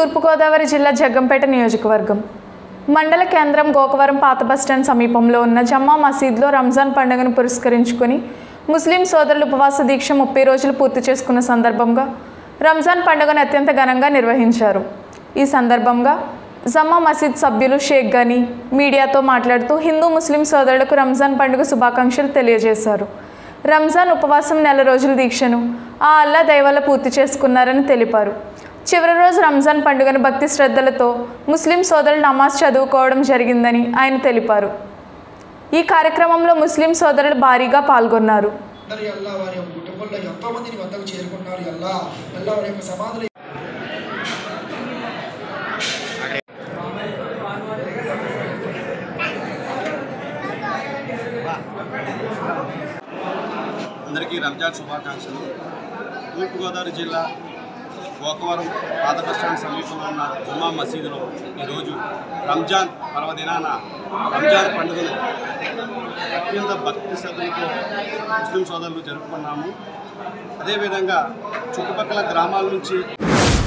తూర్పుగోదావరి జిల్లా జగ్గంపేట నియోజకవర్గం మండల కేంద్రం గోకవరం పాత బస్టాండ్ సమీపంలో ఉన్న జమ్మా మసీద్లో రంజాన్ పండుగను పురస్కరించుకొని ముస్లిం సోదరులు ఉపవాస దీక్ష ముప్పై రోజులు పూర్తి చేసుకున్న సందర్భంగా రంజాన్ పండుగను అత్యంత ఘనంగా నిర్వహించారు ఈ సందర్భంగా జమ్మా మసీద్ సభ్యులు షేక్ గని మీడియాతో మాట్లాడుతూ హిందూ ముస్లిం సోదరులకు రంజాన్ పండుగ శుభాకాంక్షలు తెలియజేశారు రంజాన్ ఉపవాసం నెల రోజుల దీక్షను ఆ అల్లా దయవల్ల పూర్తి చేసుకున్నారని తెలిపారు చివరి రోజు రంజాన్ పండుగను భక్తి శ్రద్ధలతో ముస్లిం సోదరులు నమాజ్ చదువుకోవడం జరిగిందని ఆయన తెలిపారు ఈ కార్యక్రమంలో ముస్లిం సోదరులు భారీగా పాల్గొన్నారు అందరి అల్లా వారి యొక్క కుటుంబంలో ఎంతో మందిని వద్దకు చేరుకున్నారు అల్లా అల్లా వారి యొక్క సమాధులు అందరికీ రంజాన్ శుభాకాంక్షలు తూర్పుగోదావరి జిల్లా గోకవరం పాత బస్టాండ్ సమీపంలో ఉన్న జుమా మసీదులో ఈరోజు రంజాన్ పర్వదినాన రంజాన్ పండుగను అత్యంత భక్తి శ్రద్ధలతో ముస్లిం సోదరులు జరుపుకున్నాము అదేవిధంగా చుట్టుపక్కల గ్రామాల నుంచి